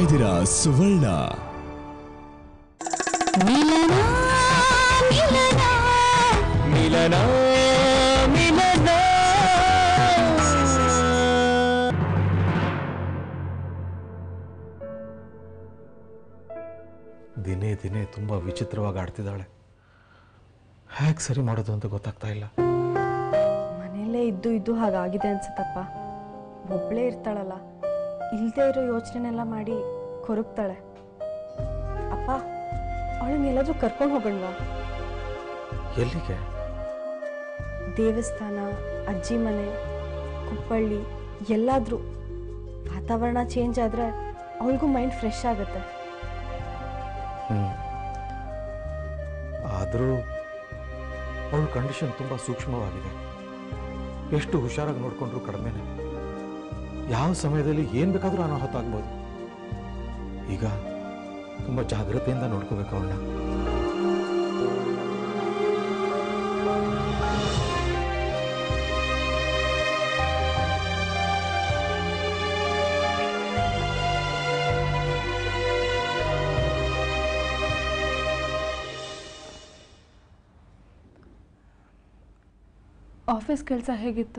ಇದ್ದೀರಾ ಸುವರ್ಣ ಮಿಲನ ಮಿಲನ ಮಿಲನ ಮಿಲನ ದಿನೇ ದಿನೇ ತುಂಬ ವಿಚಿತ್ರವಾಗಿ ಆಡ್ತಿದ್ದಾಳೆ ಹೇಗೆ ಸರಿ ಮಾಡೋದು ಅಂತ ಗೊತ್ತಾಗ್ತಾ ಇಲ್ಲ ಮನೆಯಲ್ಲೇ ಇದ್ದು ಇದ್ದು ಹಾಗಾಗಿದೆ ಅನ್ಸುತ್ತಪ್ಪ ಒಬ್ಳೇ ಇರ್ತಾಳಲ್ಲ ಇಲ್ಲದೆ ಇರೋ ಯೋಚನೆನೆಲ್ಲ ಮಾಡಿ ಕೊರಗ್ತಾಳೆ ಅಪ್ಪ ಅವಳನ್ನ ಎಲ್ಲಾದ್ರೂ ಕರ್ಕೊಂಡು ಹೋಗೋಣವಾ ಎಲ್ಲಿಗೆ ದೇವಸ್ಥಾನ ಅಜ್ಜಿ ಮನೆ ಕುಪ್ಪಳ್ಳಿ ಎಲ್ಲಾದ್ರೂ ವಾತಾವರಣ ಚೇಂಜ್ ಆದರೆ ಅವಳಿಗೂ ಮೈಂಡ್ ಫ್ರೆಶ್ ಆಗುತ್ತೆ ಹ್ಞೂ ಆದರೂ ಅವಳ ಕಂಡೀಷನ್ ತುಂಬ ಸೂಕ್ಷ್ಮವಾಗಿದೆ ಎಷ್ಟು ಹುಷಾರಾಗಿ ನೋಡಿಕೊಂಡ್ರು ಕಡಿಮೆನೆ ಯಾವ ಸಮಯದಲ್ಲಿ ಏನು ಬೇಕಾದರೂ ಅನಾಹುತ ಆಗ್ಬೋದು ಈಗ ತುಂಬ ಜಾಗ್ರತೆಯಿಂದ ನೋಡ್ಕೋಬೇಕು ಅವಳನ್ನ ಆಫೀಸ್ ಕೆಲಸ ಹೇಗಿತ್ತು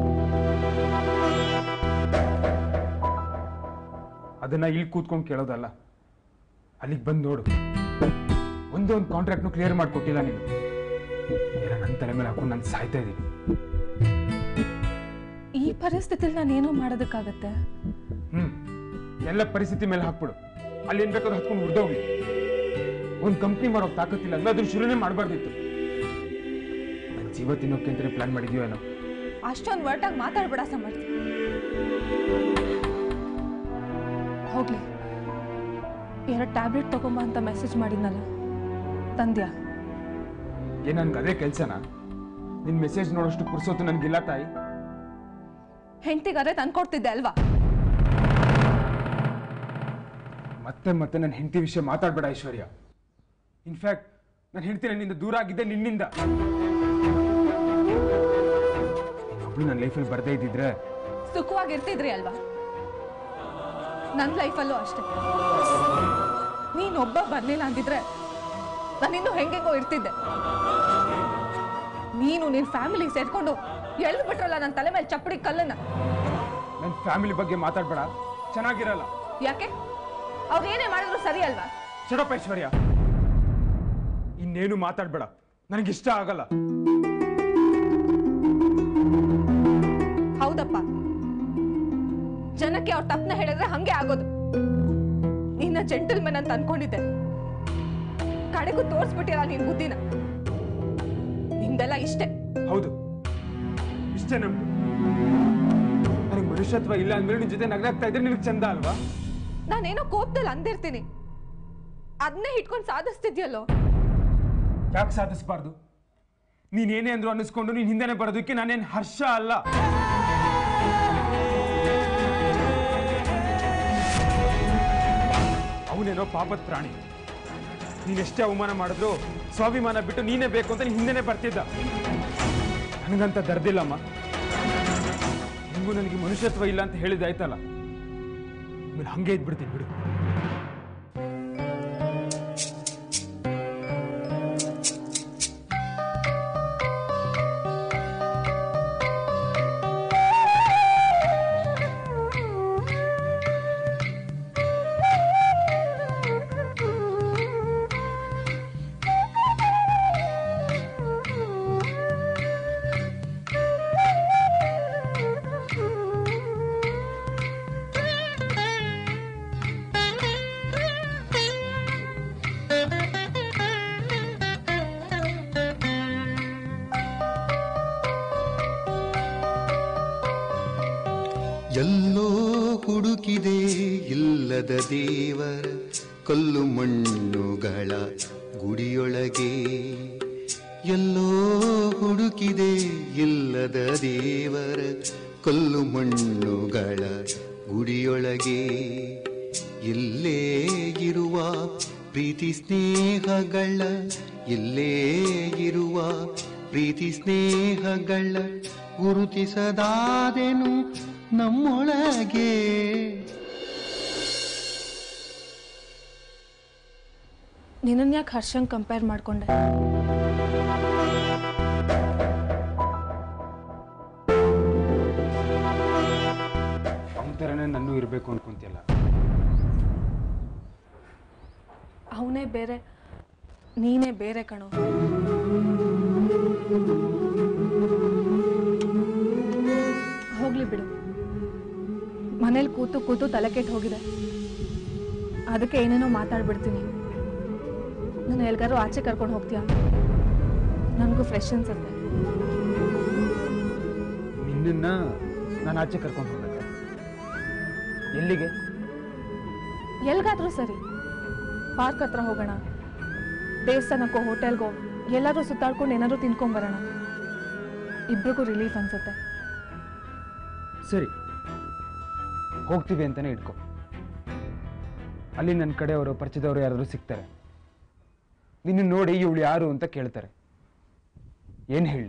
ಅದನ್ನ ಇಲ್ಲಿ ಕೂತ್ಕೊಂಡು ಕೇಳೋದಲ್ಲ ಅಲ್ಲಿಗೆ ಬಂದು ನೋಡು ಒಂದೊಂದು ಕಾಂಟ್ರಾಕ್ಟ್ನು ಕ್ಲಿಯರ್ ಮಾಡಿಕೊಟ್ಟಿಲ್ಲ ನೀನು ಎಲ್ಲ ನನ್ನ ತಲೆ ಮೇಲೆ ಹಾಕೊಂಡು ನಾನು ಸಾಯ್ತಾ ಇದ್ದೀನಿ ಈ ಪರಿಸ್ಥಿತಿಲಿ ನಾನು ಏನೋ ಮಾಡೋದಕ್ಕಾಗತ್ತೆ ಹ್ಮ್ ಎಲ್ಲ ಪರಿಸ್ಥಿತಿ ಮೇಲೆ ಹಾಕ್ಬಿಡು ಅಲ್ಲಿ ಏನ್ ಬೇಕಾದ್ರೂ ಹತ್ಕೊಂಡು ಉರ್ದೋಗ್ಲಿ ಒಂದು ಕಂಪ್ನಿ ಮಾಡೋಕ್ ತಾಕತ್ತಿಲ್ಲ ಅಂದ್ರೆ ಅದನ್ನ ಶುರುನೇ ಮಾಡಬಾರ್ದಿತ್ತು ನನ್ನ ಜೀವ ತಿನ್ನೋಕೆ ಅಂತಾನೆ ಪ್ಲಾನ್ ಮಾಡಿದ್ಯೋ ಏನೋ ಅಷ್ಟೊಂದು ವರ್ಟಾಗಿ ಮಾತಾಡ್ಬೇಡ ಸಮರ್ಥ ಹೋಗ್ಲಿ ಎರಡು ಟ್ಯಾಬ್ಲೆಟ್ ತಗೊಂಬ ಅಂತ ಮೆಸೇಜ್ ಮಾಡಿದ್ನಲ್ಲ ತಂದ್ಯಾ ಏನ್ ನನ್ಗೆ ಅದೇ ಕೆಲ್ಸನಾ ನಿನ್ ಮೆಸೇಜ್ ನೋಡೋಷ್ಟು ಪುರ್ಸೊತ್ತು ನನ್ಗಿಲ್ಲ ತಾಯಿ ಹೆಂಡ್ತಿಗಾರೆ ತಂದ್ಕೊಡ್ತಿದ್ದೆ ಅಲ್ವಾ ಮತ್ತೆ ಮತ್ತೆ ನನ್ನ ಹೆಂಡತಿ ವಿಷಯ ಮಾತಾಡ್ಬೇಡ ಐಶ್ವರ್ಯ ಇನ್ಫ್ಯಾಕ್ಟ್ ನನ್ನ ಹೆಂಡತಿ ನನ್ನಿಂದ ದೂರ ಆಗಿದ್ದೆ ನಿನ್ನಿಂದ ಒಬ್ಳು ನನ್ನ ಲೈಫಲ್ಲಿ ಬರ್ದೇ ಇದ್ದಿದ್ರೆ ಸುಖವಾಗಿರ್ತಿದ್ರಿ ಅಲ್ವಾ ನನ್ನ ಲೈಫಲ್ಲೂ ಅಷ್ಟೇ ನೀನೊಬ್ಬ ಬರ್ಲಿಲ್ಲ ಅಂದಿದ್ರೆ ನಾನಿನ್ನೂ ಹೆಂಗೆಂಗೋ ಇರ್ತಿದ್ದೆ ನೀನು ನಿನ್ ಫ್ಯಾಮಿಲಿ ಸೇರ್ಕೊಂಡು ಎಳ್ದು ಬಿಟ್ರಲ್ಲ ನನ್ನ ತಲೆ ಮೇಲೆ ಚಪ್ಪಡಿ ಕಲ್ಲನ್ನ ನನ್ನ ಫ್ಯಾಮಿಲಿ ಬಗ್ಗೆ ಮಾತಾಡ್ಬೇಡ ಚೆನ್ನಾಗಿರಲ್ಲ ಯಾಕೆ ಅವ್ರು ಏನೇ ಮಾಡಿದ್ರು ಸರಿ ಅಲ್ವಾ ಚಡಪ್ಪ ಐಶ್ವರ್ಯ ಇನ್ನೇನು ಮಾತಾಡ್ಬೇಡ ನನಗಿಷ್ಟ ಆಗಲ್ಲ ಹೌದಪ್ಪ ಜನಕ್ಕೆ ಅವ್ರ ತಪ್ಪನ ಹೇಳಿದ್ರೆ ಹಂಗೆ ಆಗೋದು ನಿನ್ನ ಜೆಂಟಲ್ಮೆನ್ ಅಂತ ಅನ್ಕೊಂಡಿದ್ದೆ ಕಡೆಗೂ ತೋರ್ಸ್ಬಿಟ್ಟಿಲ್ಲ ನೀನ್ ಬುದ್ಧಿನ ನಿಮ್ದೆಲ್ಲ ಇಷ್ಟೇ ಹೌದು ಇಷ್ಟೇ ನಮ್ದು ನನಗೆ ಮನುಷ್ಯತ್ವ ಇಲ್ಲ ಅಂದ್ರೆ ನಿನ್ ಜೊತೆ ನಗನಾಗ್ತಾ ಇದ್ರೆ ನಿನಗೆ ಚಂದ ಅಲ್ವಾ ನಾನೇನೋ ಕೋಪದಲ್ಲಿ ಅಂದಿರ್ತೀನಿ ಅದನ್ನೇ ಹಿಡ್ಕೊಂಡು ಸಾಧಿಸ್ತಿದ್ಯಲ್ಲೋ ಯಾಕೆ ಸಾಧಿಸಬಾರ್ದು ನೀನೇನೇ ಅಂದ್ರು ಅನ್ನಿಸ್ಕೊಂಡು ನೀನ್ ಹಿಂದೆನೆ ಬರೋದಕ್ಕೆ ನಾನೇನ್ ಹರ್ಷ ಅಲ್ಲ ಅವನೇನೋ ಪಾಪದ ಪ್ರಾಣಿ ನೀನೆಷ್ಟೇ ಅವಮಾನ ಮಾಡಿದ್ರು ಸ್ವಾಭಿಮಾನ ಬಿಟ್ಟು ನೀನೇ ಬೇಕು ಅಂತ ನೀನ್ ಹಿಂದೆನೆ ಬರ್ತಿದ್ದ ನನಗಂತ ದರ್ದಿಲ್ಲಮ್ಮ ನಿಂಗೂ ನನಗೆ ಮನುಷ್ಯತ್ವ ಇಲ್ಲ ಅಂತ ಹೇಳಿದಾಯ್ತಲ್ಲ ಆಮೇಲೆ ಹಂಗೆ ಇದ್ಬಿಡ್ತೀನಿ ಬಿಡು ಎಲ್ಲೋ ಹುಡುಕಿದೆ ಇಲ್ಲದ ದೇವರ ಕಲ್ಲು ಮಣ್ಣುಗಳ ಗುಡಿಯೊಳಗೆ ಎಲ್ಲೋ ಹುಡುಕಿದೆ ಇಲ್ಲದ ದೇವರ ಕಲ್ಲು ಮಣ್ಣುಗಳ ಗುಡಿಯೊಳಗೆ ಇಲ್ಲೇ ಇರುವ ಪ್ರೀತಿ ಸ್ನೇಹಗಳ ಇಲ್ಲೇ ಇರುವ ಪ್ರೀತಿ ಸ್ನೇಹಗಳ ಗುರುತಿಸದಾದೆನು ನಮ್ಮೊಳಗೆ ನಿನ್ನನ್ನು ಯಾಕೆ ಹರ್ಷಂಗೆ ಕಂಪೇರ್ ಮಾಡ್ಕೊಂಡೆ ಅವನ ಥರನೇ ನನ್ನೂ ಇರಬೇಕು ಅನ್ಕೊಂತಿಯಲ್ಲ ಅವನೇ ಬೇರೆ ನೀನೇ ಬೇರೆ ಕಣೋ ಹೋಗ್ಲಿ ಬಿಡು ಮನೇಲಿ ಕೂತು ಕೂತು ತಲೆ ಕೆಟ್ಟು ಹೋಗಿದೆ ಅದಕ್ಕೆ ಏನೇನೋ ಮಾತಾಡ್ಬಿಡ್ತೀನಿ ನಾನು ಎಲ್ಗಾರು ಆಚೆ ಕರ್ಕೊಂಡು ಹೋಗ್ತೀಯಾ ನನಗೂ ಫ್ರೆಶ್ ಅನ್ಸುತ್ತೆ ನಿನ್ನನ್ನ ನಾನು ಆಚೆ ಕರ್ಕೊಂಡು ಹೋಗ್ಬೇಕಾ ಎಲ್ಲಿಗೆ ಎಲ್ಗಾದ್ರೂ ಸರಿ ಪಾರ್ಕ್ ಹತ್ರ ಹೋಗೋಣ ದೇವಸ್ಥಾನಕ್ಕೋ ಹೋಟೆಲ್ಗೋ ಎಲ್ಲಾದ್ರೂ ಸುತ್ತಾಡ್ಕೊಂಡು ಏನಾದ್ರೂ ತಿನ್ಕೊಂಬರೋಣ ಇಬ್ರಿಗೂ ರಿಲೀಫ್ ಅನ್ಸುತ್ತೆ ಸರಿ ಹೋಗ್ತೀವಿ ಅಂತಾನೆ ಇಟ್ಕೊ ಅಲ್ಲಿ ನನ್ನ ಕಡೆಯವರು ಪರಿಚಯದವರು ಯಾರಾದರೂ ಸಿಗ್ತಾರೆ ನಿನ್ನ ನೋಡಿ ಇವಳು ಯಾರು ಅಂತ ಕೇಳ್ತಾರೆ ಏನು ಹೇಳಿ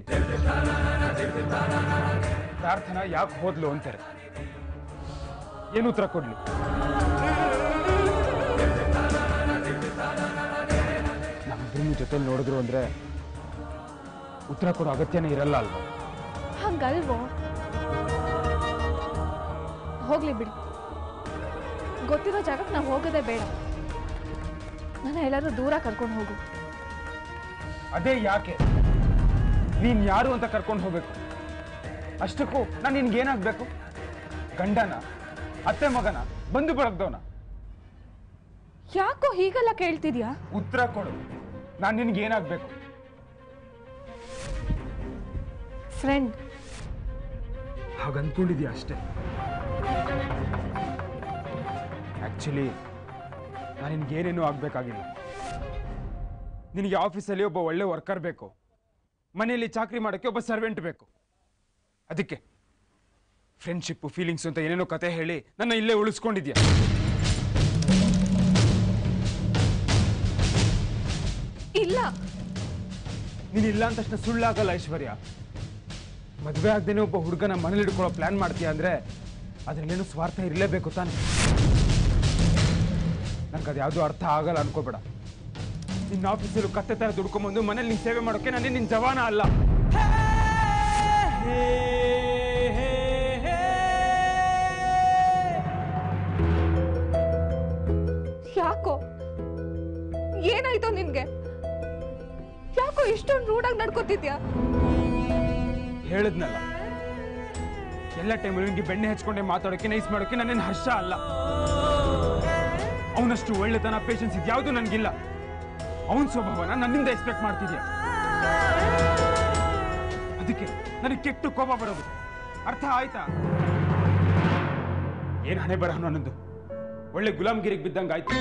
ಪ್ರಾರ್ಥನಾ ಯಾಕೆ ಹೋದ್ಲು ಅಂತಾರೆ ಏನು ಉತ್ತರ ಕೊಡ್ಲಿ ನಮ್ಮಿಬ್ಬರನ್ನು ಜೊತೆ ನೋಡಿದ್ರು ಅಂದ್ರೆ ಉತ್ತರ ಕೊಡೋ ಅಗತ್ಯನೇ ಇರಲ್ಲ ಅಲ್ವಾ ಹಂಗಲ್ವೋ ಹೋಗ್ಲಿ ಬಿಡಿ ಗೊತ್ತಿರೋ ಜಾಗಕ್ಕೆ ನಾವು ಹೋಗೋದೇ ಬೇಡ ನನ್ನ ಎಲ್ಲರೂ ದೂರ ಕರ್ಕೊಂಡು ಹೋಗು ಅದೇ ಯಾಕೆ ನೀನ್ ಯಾರು ಅಂತ ಕರ್ಕೊಂಡು ಹೋಗ್ಬೇಕು ಅಷ್ಟಕ್ಕೂ ನಾನು ನಿನ್ಗೇನಾಗ್ಬೇಕು ಗಂಡನ ಅತ್ತೆ ಮಗನ ಬಂದು ಬಳಗ್ದವನ ಯಾಕೋ ಹೀಗೆಲ್ಲ ಕೇಳ್ತಿದ್ಯಾ ಉತ್ತರ ಕೊಡು ನಾನು ನಿನ್ಗೇನಾಗ್ಬೇಕು ಫ್ರೆಂಡ್ ಹಾಗನ್ಕೊಂಡಿದ್ಯಾ ಅಷ್ಟೇ ಆಕ್ಚುಲಿ ನಾನು ನಿನ್ಗೇನೇನೂ ಆಗ್ಬೇಕಾಗಿಲ್ಲ ನಿನಗೆ ಆಫೀಸಲ್ಲಿ ಒಬ್ಬ ಒಳ್ಳೆ ವರ್ಕರ್ ಬೇಕು ಮನೆಯಲ್ಲಿ ಚಾಕ್ರಿ ಮಾಡೋಕ್ಕೆ ಒಬ್ಬ ಸರ್ವೆಂಟ್ ಬೇಕು ಅದಕ್ಕೆ ಫ್ರೆಂಡ್ಶಿಪ್ಪು ಫೀಲಿಂಗ್ಸ್ ಅಂತ ಏನೇನೋ ಕತೆ ಹೇಳಿ ನನ್ನ ಇಲ್ಲೇ ಉಳಿಸ್ಕೊಂಡಿದ್ಯಾ ಇಲ್ಲ ನೀನ್ ಇಲ್ಲ ಅಂದ ತಕ್ಷಣ ಸುಳ್ಳಾಗಲ್ಲ ಐಶ್ವರ್ಯ ಮದುವೆ ಆಗ್ದೇನೆ ಒಬ್ಬ ಹುಡುಗನ ಮನೇಲಿ ಇಟ್ಕೊಳ್ಳೋ ಪ್ಲಾನ್ ಮಾಡ್ತೀಯ ಅಂದ್ರೆ ಅದ್ರಲ್ಲೇನು ಸ್ವಾರ್ಥ ಇರಲೇಬೇಕು ತಾನೆ ನನ್ಗೆ ಅದು ಯಾವುದು ಅರ್ಥ ಆಗಲ್ಲ ಅನ್ಕೋಬೇಡ ನಿನ್ನ ಆಫೀಸಲ್ಲೂ ಕತ್ತೆ ತರ ದುಡ್ಕೊಂಬಂದು ಮನೇಲಿ ನೀನ್ ಸೇವೆ ಮಾಡೋಕೆ ನಾನು ನಿನ್ನ ಜವಾನ ಅಲ್ಲ ಯಾಕೋ ಏನಾಯ್ತು ನಿನ್ಗೆ ಯಾಕೋ ಇಷ್ಟೊಂದು ರೂಢಾಗಿ ನಡ್ಕೋತಿದ್ಯಾ ಹೇಳಿದ್ನಲ್ಲ ಎಲ್ಲ ಟೈಮಲ್ಲಿ ನಿನ್ಗೆ ಬೆಣ್ಣೆ ಹಚ್ಕೊಂಡೆ ಮಾತಾಡೋಕೆ ನೈಸ್ ಮಾಡೋಕೆ ನನ್ನೇನು ಹರ್ಷ ಅಲ್ಲ ಅವನಷ್ಟು ಒಳ್ಳೆತನ ಪೇಷನ್ಸ್ ಇದ್ಯಾವುದು ನನಗಿಲ್ಲ ಅವನ ಸ್ವಭಾವನ ನನ್ನಿಂದ ಎಕ್ಸ್ಪೆಕ್ಟ್ ಮಾಡ್ತಿದ್ಯಾ ಅದಕ್ಕೆ ನನಗೆ ಕೆಟ್ಟು ಕೋಪ ಬರೋದು ಅರ್ಥ ಆಯ್ತಾ ಏನ್ ಹಣೆ ಬರಹ ನನ್ನದು ಒಳ್ಳೆ ಗುಲಾಮ್ಗಿರಿಗೆ ಬಿದ್ದಂಗೆ ಆಯ್ತು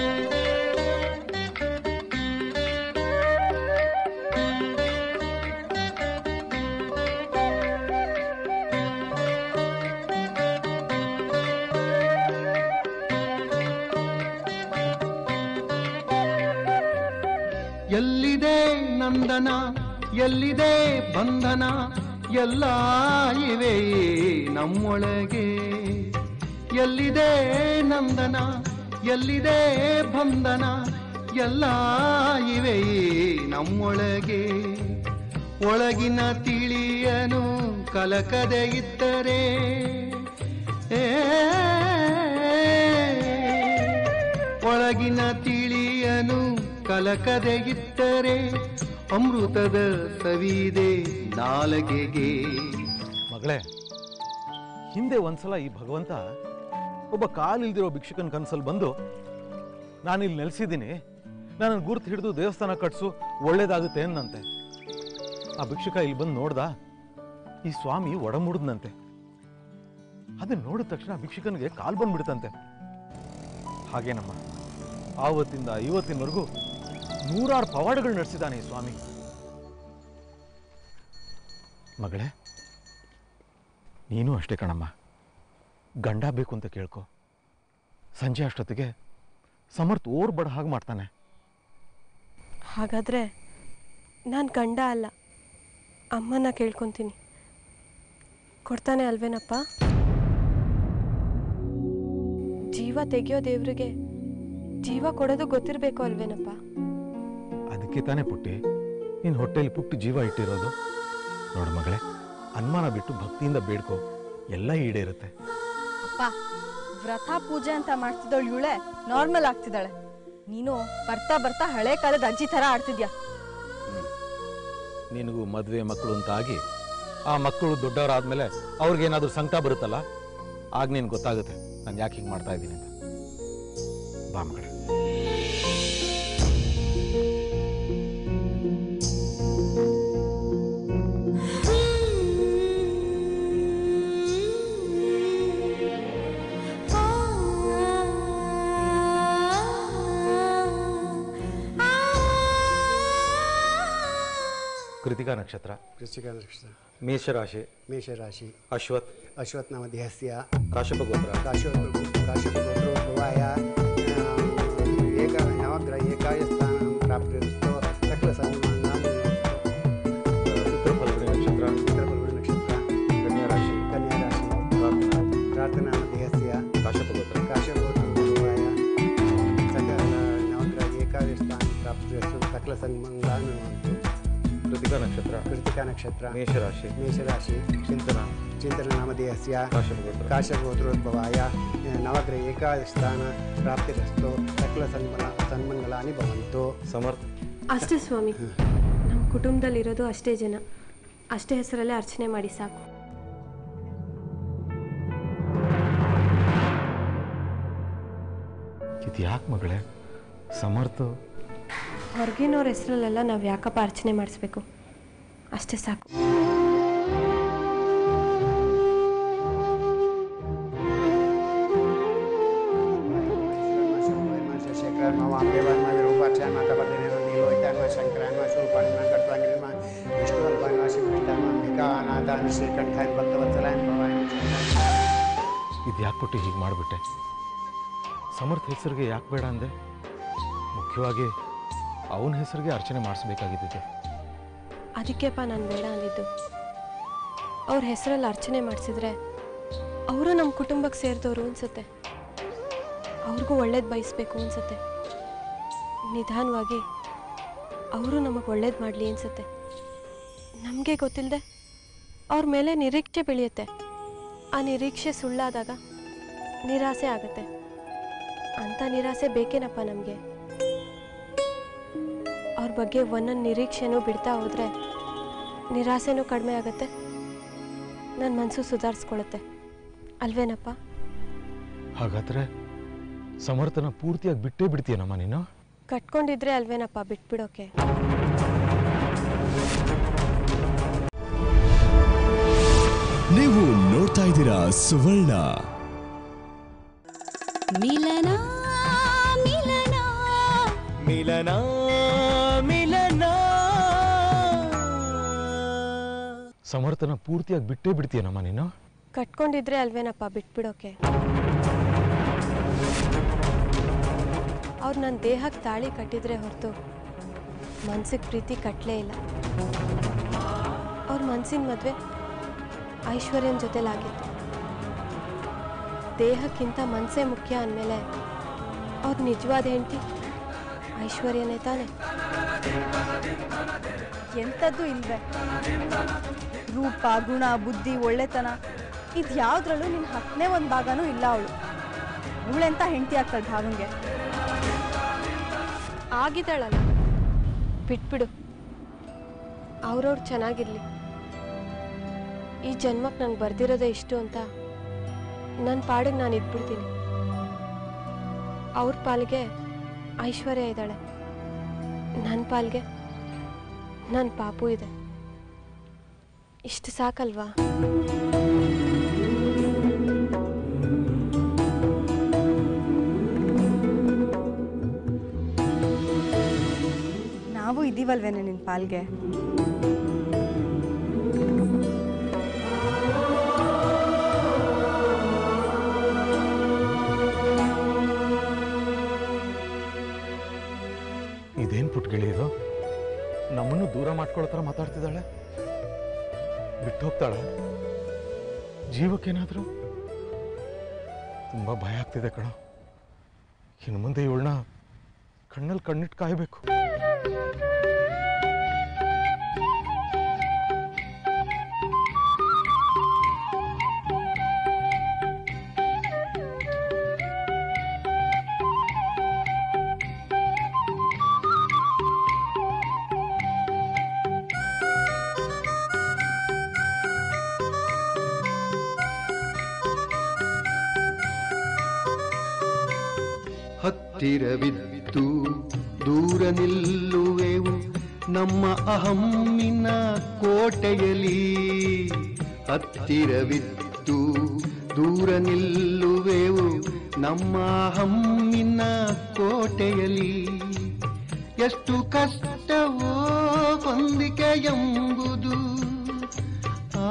ಎಲ್ಲಿದೆ ನಂದನ ಎಲ್ಲಿದೆ ಬಂಧನ ಎಲ್ಲ ಇವೆ ನಮ್ಮೊಳಗೆ ಎಲ್ಲಿದೆ ನಂದನ ಎಲ್ಲಿದೆ ಬಂಧನ ಎಲ್ಲ ಇವೆ ನಮ್ಮೊಳಗೆ ಒಳಗಿನ ತಿಳಿಯನು ಕಲಕದೆ ಇದ್ದರೆ ಏ ಒಳಗಿನ ತಿಳಿಯನು ಕಲಕದೆ ಇಟ್ಟರೆ ಅಮೃತದ ಸವಿದೆ ನಾಲಗೆಗೆ ಮಗಳೇ ಹಿಂದೆ ಒಂದ್ಸಲ ಈ ಭಗವಂತ ಒಬ್ಬ ಕಾಲಿಲ್ದಿರೋ ಭಿಕ್ಷುಕನ ಕನಸಲ್ಲಿ ಬಂದು ನಾನಿಲ್ಲಿ ನೆಲೆಸಿದ್ದೀನಿ ನನ್ನ ಗುರ್ತು ಹಿಡಿದು ದೇವಸ್ಥಾನ ಕಟ್ಸು ಒಳ್ಳೇದಾಗುತ್ತೆ ಅನ್ನಂತೆ ಆ ಭಿಕ್ಷುಕ ಇಲ್ಲಿ ಬಂದು ನೋಡ್ದ ಈ ಸ್ವಾಮಿ ಒಡಮುಡ್ದಂತೆ ಅದನ್ನ ನೋಡಿದ ತಕ್ಷಣ ಭಿಕ್ಷುಕನಿಗೆ ಕಾಲ್ ಬಂದ್ಬಿಡ್ತಂತೆ ಹಾಗೇನಮ್ಮ ಆವತ್ತಿಂದ ಇವತ್ತಿನವರೆಗೂ ನೂರಾರು ಪವಾಡಗಳು ನಡೆಸಿದ್ದಾನೆ ಈ ಸ್ವಾಮಿ ಮಗಳೇ ನೀನು ಅಷ್ಟೇ ಕಣಮ್ಮ ಗಂಡ ಬೇಕು ಅಂತ ಕೇಳ್ಕೊ ಸಂಜೆ ಅಷ್ಟೊತ್ತಿಗೆ ಸಮರ್ಥ ಓರ್ ಬಡ ಹಾಗೆ ಮಾಡ್ತಾನೆ ಹಾಗಾದರೆ ನಾನು ಗಂಡ ಅಲ್ಲ ಅಮ್ಮನ ಕೇಳ್ಕೊತೀನಿ ಕೊಡ್ತಾನೆ ಅಲ್ವೇನಪ್ಪ ಜೀವ ತೆಗೆಯೋ ದೇವ್ರಿಗೆ ಜೀವ ಕೊಡೋದು ಗೊತ್ತಿರಬೇಕು ಅಲ್ವೇನಪ್ಪ ಅದಕ್ಕೆ ತಾನೇ ಪುಟ್ಟಿ ನಿನ್ನ ಹೊಟ್ಟೆಲಿ ಪುಟ್ಟು ಜೀವ ಇಟ್ಟಿರೋದು ನೋಡು ಮಗಳೇ ಅನುಮಾನ ಬಿಟ್ಟು ಭಕ್ತಿಯಿಂದ ಬೇಡ್ಕೋ ಎಲ್ಲ ಈಡೇರುತ್ತೆ ಅಪ್ಪ ವ್ರತ ಪೂಜೆ ಅಂತ ಮಾಡ್ತಿದ್ದವಳು ಇವಳೆ ನಾರ್ಮಲ್ ಆಗ್ತಿದ್ದಾಳೆ ನೀನು ಬರ್ತಾ ಬರ್ತಾ ಹಳೆ ಕಾಲದ ಅಜ್ಜಿ ಥರ ಆಡ್ತಿದ್ಯಾ ನಿನಗೂ ಮದುವೆ ಮಕ್ಕಳು ಅಂತ ಆಗಿ ಆ ಮಕ್ಕಳು ದೊಡ್ಡವರಾದ್ಮೇಲೆ ಅವ್ರಿಗೇನಾದ್ರೂ ಸಂಕಟ ಬರುತ್ತಲ್ಲ ಆಗ ನಿನ್ಗೆ ಗೊತ್ತಾಗುತ್ತೆ ನಾನು ಯಾಕೆ ಹಿಂಗೆ ಮಾಡ್ತಾ ಇದ್ದೀನಿ ಅಂತ ಬಾ ಮಗಳೇ ಕೃತಿಕಾ ನಕ್ಷತ್ರ ವೃಶ್ಚಿಕ ನಕ್ಷತ್ರ ಮೇಷರಾಶಿ ಮೇಷರಾಶಿ ಅಶ್ವತ್ ಅಶ್ವತ್ ನಾಮ ದೇಹಸ್ಯ ಕಾಶ್ಯಪ ಗೋತ್ರ ಕಾಶ್ಯಪ ಕಾಶ್ಯಪಗೋತ್ರೋದ್ಭವಾಯ ಏಕ ನವಗ್ರಹ ಏಕಾಯ ಸ್ಥಾನ ಪ್ರಾಪ್ತಿರಸ್ತೋ ಸಕಲ ಸನ್ಮಾನ ಉತ್ತರ ಫಲ್ಗುಣಿ ನಕ್ಷತ್ರ ಉತ್ತರಫಲ್ಗುಣಿ ನಕ್ಷತ್ರ ಕನ್ಯಾ ರಾಶಿ ಕನ್ಯಾ ರಾಶಿ ಪ್ರಾರ್ಥನಾ ಪ್ರಾರ್ಥನಾ ದೇಹಸ್ಯ ಕಾಶ್ಯಪ ಗೋತ್ರ ಕಾಶ್ಯಪಗೋತ್ರೋದ್ಭವಾಯ ಸಕಲ ನವಗ್ರಹ ಏಕಾಯ ಸ್ಥಾನ ಪ್ರಾಪ್ತಿರಸ್ತೋ ಸಕಲ ಸನ್ಮಂಗಳಾನುವಂತು ಕೃತಿಕಾ ನಕ್ಷತ್ರ ಕೃತಿಕಾ ನಕ್ಷತ್ರ ಮೇಷರಾಶಿ ಮೇಷರಾಶಿ ಚಿಂತನ ಚಿಂತನ ನಾಮಧೇಯಸ್ಯ ಕಾಶ್ಯಪ ಗೋತ್ರ ಕಾಶಗೋತ್ರೋದ್ಭವಾಯ ನವಗ್ರಹ ಏಕಾದಶಾನ ಪ್ರಾಪ್ತಿರಸ್ತು ಸಕಲ ಸನ್ಮಲ ಸನ್ಮಂಗಲಾನಿ ಭವಂತು ಸಮರ್ಥ ಅಷ್ಟೇ ಸ್ವಾಮಿ ನಮ್ಮ ಕುಟುಂಬದಲ್ಲಿರೋದು ಅಷ್ಟೇ ಜನ ಅಷ್ಟೇ ಹೆಸರಲ್ಲೇ ಅರ್ಚನೆ ಮಾಡಿ ಸಾಕು ಇದು ಯಾಕೆ ಮಗಳೇ ಸಮರ್ಥ ಹೊರಗಿನವ್ರ ಹೆಸರಲ್ಲೆಲ್ಲ ನಾವು ಯಾಕಪ್ಪ ಅರ್ಚನೆ ಮಾಡಿಸ್ಬೇಕು ಅಷ್ಟೇ ಸಾಕು ಶ್ರೀಕಂಠಾಯನ್ ಭಕ್ತವತ್ಸಲಾಯನ್ ಭವಾಯನ್ ಇದು ಯಾಕೆ ಕೊಟ್ಟು ಹೀಗೆ ಮಾಡಿಬಿಟ್ಟೆ ಸಮರ್ಥ ಹೆಸರಿಗೆ ಯಾಕೆ ಬೇಡ ಅಂದೆ ಮುಖ್ಯವಾಗಿ ಅವನ ಹೆಸರಿಗೆ ಅರ್ಚನೆ ಮಾಡಿಸ್ಬೇಕಾಗಿದ್ದಿದೆ ಅದಕ್ಕೆಪ್ಪ ನಾನು ಬೇಡ ಅಂದಿದ್ದು ಅವ್ರ ಹೆಸರಲ್ಲಿ ಅರ್ಚನೆ ಮಾಡಿಸಿದ್ರೆ ಅವರು ನಮ್ಮ ಕುಟುಂಬಕ್ಕೆ ಸೇರಿದವರು ಅನ್ಸುತ್ತೆ ಅವ್ರಿಗೂ ಒಳ್ಳೇದು ಬಯಸ್ಬೇಕು ಅನ್ಸುತ್ತೆ ನಿಧಾನವಾಗಿ ಅವರು ನಮಗೆ ಒಳ್ಳೇದು ಮಾಡಲಿ ಅನ್ಸುತ್ತೆ ನಮಗೆ ಗೊತ್ತಿಲ್ಲದೆ ಅವ್ರ ಮೇಲೆ ನಿರೀಕ್ಷೆ ಬೆಳೆಯುತ್ತೆ ಆ ನಿರೀಕ್ಷೆ ಸುಳ್ಳಾದಾಗ ನಿರಾಸೆ ಆಗುತ್ತೆ ಅಂಥ ನಿರಾಸೆ ಬೇಕೇನಪ್ಪ ನಮಗೆ ಅವ್ರ ಬಗ್ಗೆ ಒಂದೊಂದು ನಿರೀಕ್ಷೆನೂ ಬಿಡ್ತಾ ಹೋದರೆ ನಿರಾಸೆನೂ ಕಡಿಮೆ ಆಗುತ್ತೆ ನನ್ನ ಮನಸ್ಸು ಸುಧಾರಿಸ್ಕೊಳ್ಳುತ್ತೆ ಅಲ್ವೇನಪ್ಪ ಹಾಗಾದ್ರೆ ಸಮರ್ಥನ ಪೂರ್ತಿಯಾಗಿ ಬಿಟ್ಟೇ ಬಿಡ್ತೀಯನಮ್ಮ ನೀನು ಕಟ್ಕೊಂಡಿದ್ರೆ ಅಲ್ವೇನಪ್ಪ ಬಿಟ್ಬಿಡೋಕೆ ನೀವು ನೋಡ್ತಾ ಇದ್ದೀರಾ ಸುವರ್ಣ ಮಿಲನ ಮಿಲನ ಮಿಲನ ಮಿಲನ ಸಮರ್ಥನ ಪೂರ್ತಿಯಾಗಿ ಬಿಟ್ಟೇ ಬಿಡ್ತೀಯನಮ್ಮ ನೀನು ಕಟ್ಕೊಂಡಿದ್ರೆ ಅಲ್ವೇನಪ್ಪ ಬಿಟ್ಬಿಡೋಕೆ ಅವ್ರು ನನ್ನ ದೇಹಕ್ಕೆ ತಾಳಿ ಕಟ್ಟಿದ್ರೆ ಹೊರತು ಮನ್ಸಿಗೆ ಪ್ರೀತಿ ಕಟ್ಟಲೇ ಇಲ್ಲ ಅವ್ರ ಮನ್ಸಿನ ಮದುವೆ ಐಶ್ವರ್ಯನ ಜೊತೆಲಾಗಿತ್ತು ದೇಹಕ್ಕಿಂತ ಮನಸ್ಸೇ ಮುಖ್ಯ ಅಂದಮೇಲೆ ಅವ್ರ ನಿಜವಾದ ಹೆಂಡತಿ ಐಶ್ವರ್ಯನೇ ತಾನೆ ಎಂಥದ್ದು ಇಲ್ವೇ ರೂಪ ಗುಣ ಬುದ್ಧಿ ಒಳ್ಳೆತನ ಇದು ಯಾವುದ್ರಲ್ಲೂ ನಿನ್ನ ಹತ್ತನೇ ಒಂದು ಭಾಗನೂ ಇಲ್ಲ ಅವಳು ಅವಳೆಂತ ಹೆಂಡತಿ ಆಗ್ತಾಳೆ ಭಾಗಂಗೆ ಆಗಿದ್ದಾಳಲ್ಲ ಬಿಟ್ಬಿಡು ಅವ್ರವ್ರು ಚೆನ್ನಾಗಿರ್ಲಿ ಈ ಜನ್ಮಕ್ಕೆ ನಂಗೆ ಬರ್ದಿರೋದೇ ಇಷ್ಟು ಅಂತ ನನ್ನ ಪಾಡಿಗೆ ನಾನು ಇದ್ಬಿಡ್ತೀನಿ ಅವ್ರ ಪಾಲಿಗೆ ಐಶ್ವರ್ಯ ಇದ್ದಾಳೆ ನನ್ನ ಪಾಲ್ಗೆ ನನ್ನ ಪಾಪು ಇದೆ ಇಷ್ಟು ಸಾಕಲ್ವಾ ನಾವು ಇದೀವಲ್ವೇನೆ ನಿನ್ನ ಪಾಲ್ಗೆ ಇದೇನು ಪುಟ್ಗಳಿದು ನಮ್ಮನ್ನು ದೂರ ಮಾಡ್ಕೊಳ್ಳೋ ಥರ ಮಾತಾಡ್ತಿದ್ದಾಳೆ ಬಿಟ್ಟು ಹೋಗ್ತಾಳ ಜೀವಕ್ಕೇನಾದರೂ ತುಂಬ ಭಯ ಆಗ್ತಿದೆ ಕಣ ಇನ್ನು ಮುಂದೆ ಇವಳನ್ನ ಕಣ್ಣಲ್ಲಿ ಕಣ್ಣಿಟ್ಟು ಕಾಯಬೇಕು ಹತ್ತಿರವಿದ್ದು ದೂರ ನಿಲ್ಲುವೆವು ನಮ್ಮ ಅಹಮ್ಮಿನ ಕೋಟೆಯಲಿ ಹತ್ತಿರವಿದ್ದು ದೂರ ನಿಲ್ಲುವೆವು ನಮ್ಮ ಅಹಮ್ಮಿನ ಕೋಟೆಯಲಿ ಎಷ್ಟು ಕಷ್ಟವೋ ಹೊಂದಿಕೆ ಎಂಬುದು ಆ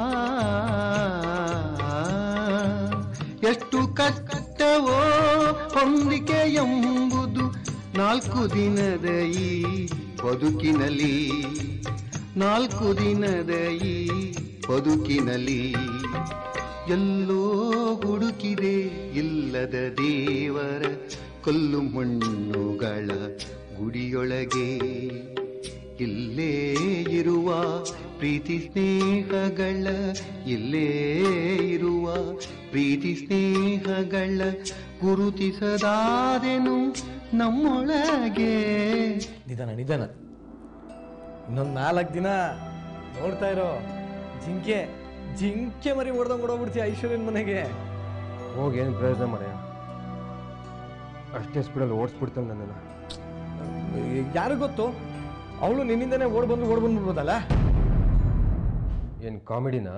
ಎಷ್ಟು ಕಷ್ಟವೋ ಹೊಂದಿಕೆ ಎಂಬುದು ನಾಲ್ಕು ದಿನದ ಈ ಬದುಕಿನಲ್ಲಿ ನಾಲ್ಕು ದಿನದ ಈ ಬದುಕಿನಲ್ಲಿ ಎಲ್ಲೋ ಹುಡುಕಿದೆ ಇಲ್ಲದ ದೇವರ ಕಲ್ಲು ಮಣ್ಣುಗಳ ಗುಡಿಯೊಳಗೆ ಇಲ್ಲೇ ಇರುವ ಪ್ರೀತಿ ಸ್ನೇಹಗಳ ಇಲ್ಲೇ ಇರುವ ಪ್ರೀತಿ ಸ್ನೇಹಗಳ ಗುರುತಿಸದಾದೆನು ನಮ್ಮೊಳಗೆ ನಿಧಾನ ನಿಧಾನ ಇನ್ನೊಂದು ನಾಲ್ಕು ದಿನ ನೋಡ್ತಾ ಇರೋ ಜಿಂಕೆ ಜಿಂಕೆ ಮರಿ ಹೊಡೆದಂಗೆ ಹೊಡೋಗ್ಬಿಡ್ತೀಯ ಐಶ್ವರ್ಯನ ಮನೆಗೆ ಹೋಗಿ ಏನು ಪ್ರಯೋಜನ ಮಾಡ್ಯ ಅಷ್ಟೇ ಸ್ಪೀಡಲ್ಲಿ ಓಡಿಸ್ಬಿಡ್ತಾನೆ ನನ್ನನ್ನು ಯಾರು ಗೊತ್ತು ಅವಳು ನಿನ್ನಿಂದನೇ ಓಡ್ ಬಂದು ಓಡ್ ಬಂದ್ಬಿಡ್ಬೋದಲ್ಲ ಏನು ಕಾಮಿಡಿನಾ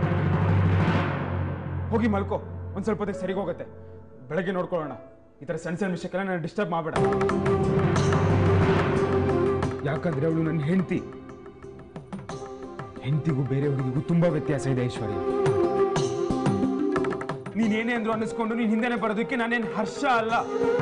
ಹೋಗಿ ಮಲ್ಕೋ ಒಂದ್ ಸ್ವಲ್ಪ ಹೊತ್ತಿಗೆ ಸರಿಗೆ ಹೋಗುತ್ತೆ ಬೆಳಗ್ಗೆ ನೋಡ್ಕೊಳ್ಳೋಣ ಈ ಥರ ಸಣ್ಣ ಸಣ್ಣ ವಿಷಯಕ್ಕೆಲ್ಲ ನಾನು ಡಿಸ್ಟರ್ಬ್ ಮಾಡಬೇಡ ಯಾಕಂದ್ರೆ ಅವಳು ನನ್ನ ಹೆಂಡತಿ ಹೆಂಡತಿಗೂ ಬೇರೆ ಹುಡುಗಿಗೂ ತುಂಬಾ ವ್ಯತ್ಯಾಸ ಇದೆ ಐಶ್ವರ್ಯ ನೀನೇನೇ ಅಂದ್ರು ಅನ್ನಿಸ್ಕೊಂಡು ನೀನ್ ಹಿಂದೆನೆ ಬರೋದಕ್ಕೆ ನಾನೇನ್ ಹರ್ಷ ಅಲ್ಲ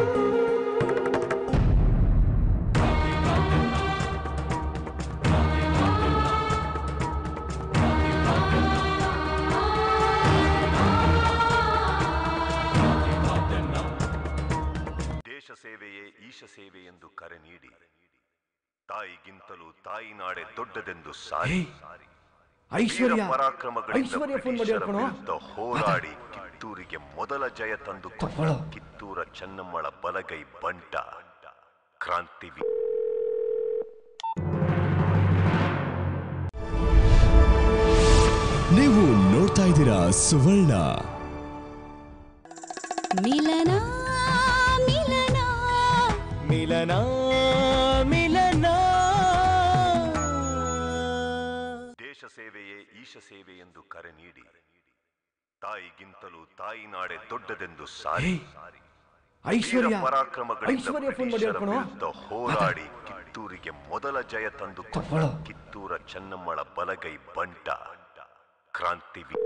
ದೇಶ ಸೇವೆಯೇ ಈಶ ಸೇವೆ ಎಂದು ಕರೆ ನೀಡಿ ತಾಯಿಗಿಂತಲೂ ತಾಯಿ ನಾಡೆ ದೊಡ್ಡದೆಂದು ಸಾರಿ ಐಶ್ವರ್ಯ ವೀರ ಪರಾಕ್ರಮಗಳಿಂದ ಐಶ್ವರ್ಯ ಫೋನ್ ಮಾಡಿ ಬ್ರಿಟಿಷರ ಹೇಳ್ಕೊಣೋ. ವಿರುದ್ಧ ಹೋರಾಡಿ ಕಿತ್ತೂರಿಗೆ ಮೊದಲ ಜಯ ತಂದು ತಗೊಳ್ಳೋ. ಕಿತ್ತೂರ ಚೆನ್ನಮ್ಮಳ ಬಲಗೈ ಬಂಟ ಕ್ರಾಂತಿ ವಿ- ನೀವು ನೋಡ್ತಾ ಇದ್ದೀರಾ ಸುವರ್ಣ ಮಿಲನ ಮಿಲನ ಮಿಲನ ಮಿಲನ ದೇಶ ಸೇವೆಯೇ ಈಶ ಸೇವೆ ಎಂದು ಕರೆ ನೀಡಿ ತಾಯಿಗಿಂತಲೂ ತಾಯಿ ನಾಡೆ ದೊಡ್ಡದೆಂದು ಸಾರಿ ಐಶ್ವರ್ಯ ವೀರ ಪರಾಕ್ರಮಗಳಿಂದ ಐಶ್ವರ್ಯ ಫೋನ್ ಮಾಡಿ ಬ್ರಿಟಿಷರ ಹೇಳ್ಕೊಣೋ. ವಿರುದ್ಧ ಹೋರಾಡಿ ಕಿತ್ತೂರಿಗೆ ಮೊದಲ ಜಯ ತಂದು ತಗೊಳ್ಳೋ. ಕಿತ್ತೂರ ಚೆನ್ನಮ್ಮಳ ಬಲಗೈ ಬಂಟ ಕ್ರಾಂತಿ ವಿ-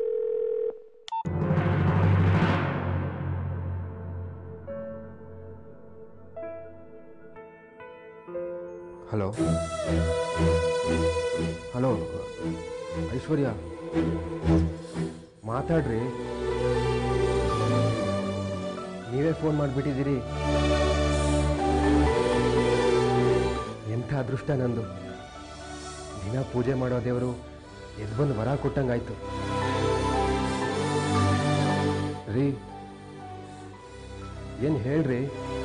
ಹಲೋ ಹಲೋ ಐಶ್ವರ್ಯ ಮಾತಾಡ್ರಿ ನೀವೇ ಫೋನ್ ಮಾಡಿಬಿಟ್ಟಿದ್ದೀರಿ ಎಂಥ ಅದೃಷ್ಟ ನಂದು ದಿನ ಪೂಜೆ ಮಾಡೋ ದೇವರು ಎದ್ದು ಬಂದು ವರ ಕೊಟ್ಟಂಗಾಯ್ತು ರೀ ಏನು ಹೇಳ್ರಿ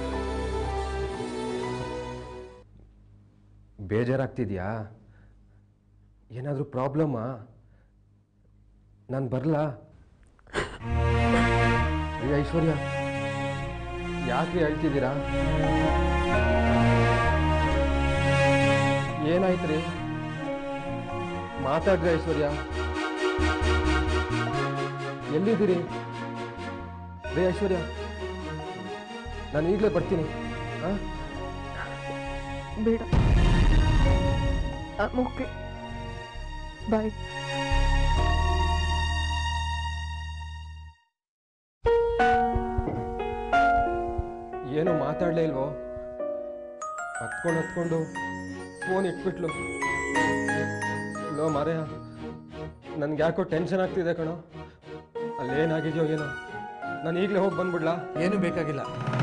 ಬೇಜಾರಾಗ್ತಿದ್ಯಾ ಏನಾದರೂ ಪ್ರಾಬ್ಲಮ್ಮಾ ನಾನು ಬರಲಾ ರೀ ಐಶ್ವರ್ಯ ಯಾಕೆ ಹೇಳ್ತಿದ್ದೀರಾ ಏನಾಯ್ತು ರೀ ಮಾತಾಡ್ರಿ ಐಶ್ವರ್ಯ ಎಲ್ಲಿದ್ದೀರಿ ರೀ ಐಶ್ವರ್ಯ ನಾನು ಈಗಲೇ ಬರ್ತೀನಿ ಹಾಂ ಬೇಡ ಓಕೆ ಬಾಯ್ ಏನು ಮಾತಾಡಲೇ ಇಲ್ವೋ ಹತ್ಕೊಂಡು ಹತ್ಕೊಂಡು ಫೋನ್ ಇಟ್ಬಿಟ್ಲು ಲೋ ಮಾರಯ್ಯ ನನ್ಗೆ ಯಾಕೋ ಟೆನ್ಷನ್ ಆಗ್ತಿದೆ ಕಣೋ ಅಲ್ಲೇನಾಗಿದೆಯೋ ಏನೋ ನಾನು ಈಗಲೇ ಹೋಗಿ ಬಂದ್ಬಿಡ್ಲಾ ಏನು ಬೇಕಾಗಿಲ್ಲ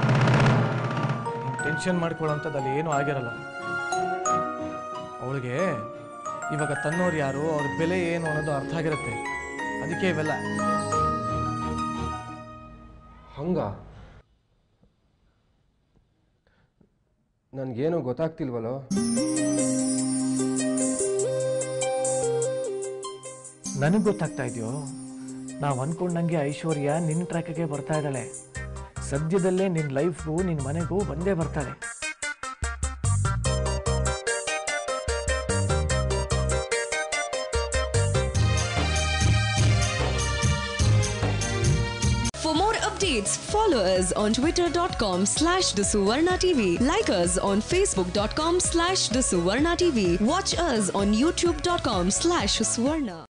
ಟೆನ್ಷನ್ ಮಾಡ್ಕೊಳ್ಳೋಂಥದ್ದು ಅಲ್ಲಿ ಏನೂ ಆಗಿರಲ್ಲ ಅವಳಿಗೆ ಇವಾಗ ತನ್ನೋರು ಯಾರು ಅವ್ರ ಬೆಲೆ ಏನು ಅನ್ನೋದು ಅರ್ಥ ಆಗಿರುತ್ತೆ ಅದಕ್ಕೆ ಇವೆಲ್ಲ ಹಂಗ ನನಗೇನು ಗೊತ್ತಾಗ್ತಿಲ್ವಲ್ಲೋ ನನಗೆ ಗೊತ್ತಾಗ್ತಾ ಇದೆಯೋ ನಾವು ಅನ್ಕೊಂಡಂಗೆ ಐಶ್ವರ್ಯ ನಿನ್ನ ಟ್ರ್ಯಾಕಿಗೆ ಬರ್ತಾ ಇದ್ದಾಳೆ ಸದ್ಯದಲ್ಲೇ ನಿನ್ನ ಲೈಫ್ಗೂ ನಿನ್ನ ಮನೆಗೂ ಬಂದೇ ಬರ್ತಾಳೆ For more updates, follow us on twitter.com slash the Suvarna TV. Like us on facebook.com slash the Suvarna TV. Watch us on youtube.com slash Suvarna.